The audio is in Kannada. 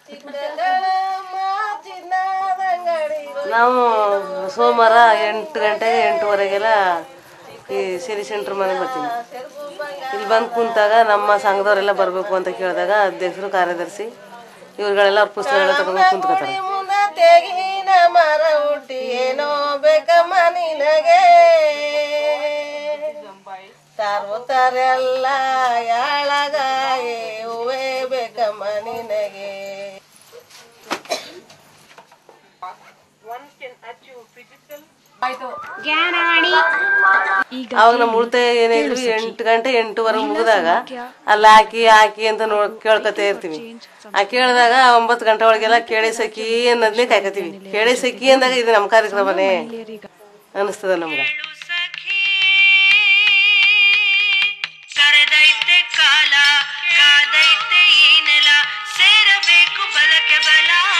ನಾವು ಸೋಮವಾರ ಎಂಟು ಗಂಟೆಗೆ ಎಂಟುವರೆಗೆಲ್ಲ ಈ ಸಿರಿ ಸೆಂಟ್ರ್ ಮನೆಗೆ ಬರ್ತೀನಿ ಇಲ್ಲಿ ಬಂದು ಕುಂತಾಗ ನಮ್ಮ ಸಂಘದವರೆಲ್ಲ ಬರಬೇಕು ಅಂತ ಕೇಳಿದಾಗ ಅಧ್ಯಕ್ಷರು ಕಾರ್ಯದರ್ಶಿ ಇವ್ರುಗಳೆಲ್ಲ ಅವ್ರ ಪುಸ್ತಕಗಳೆಲ್ಲ ತಗೊಂಡು ಕುಂತ್ಕೋತಾರೆ ಮುಂದ ತೆಗಿನ ಮರ ಹುಟ್ಟಿ ಏನೋ ಬೇಕಮ್ಮ ನಿನಗೆ ತರುತ್ತಾರೆಲ್ಲ ಯಾಳಗಾಯೆ ಹೂವೇ ಬೇಕಮ್ಮ ನಿನಗೆ ಅವಾಗ ನಮ್ಮ ಉಳಿತಾಯ ಏನೇ ಇದ್ರು ಎಂಟು ಗಂಟೆ ಎಂಟುವರೆ ಮುಗಿದಾಗ ಅಲ್ಲಿ ಹಾಕಿ ಹಾಕಿ ಅಂತ ನೋಡ್ ಕೇಳ್ಕೊತಾ ಇರ್ತೀವಿ ಆ ಕೇಳಿದಾಗ ಒಂಬತ್ತು ಗಂಟೆ ಒಳಗೆಲ್ಲ ಕೇಳಿ ಸಖಿ ಅನ್ನೋದನ್ನೇ ಕಾಯ್ಕೊತೀವಿ ಕೇಳಿ ಸಖಿ ಅಂದಾಗ ಇದು ನಮ್ಮ ಕಾರ್ಯಕ್ರಮನೇ ಅನಿಸ್ತದ ನಮ್ಗೆ ಕರೆದೈತೆ ಕಾಲ ಕಾದೈತೆ ಈ ನೆಲ ಸೇರಬೇಕು ಬಲಕ್ಕೆ ಬಲ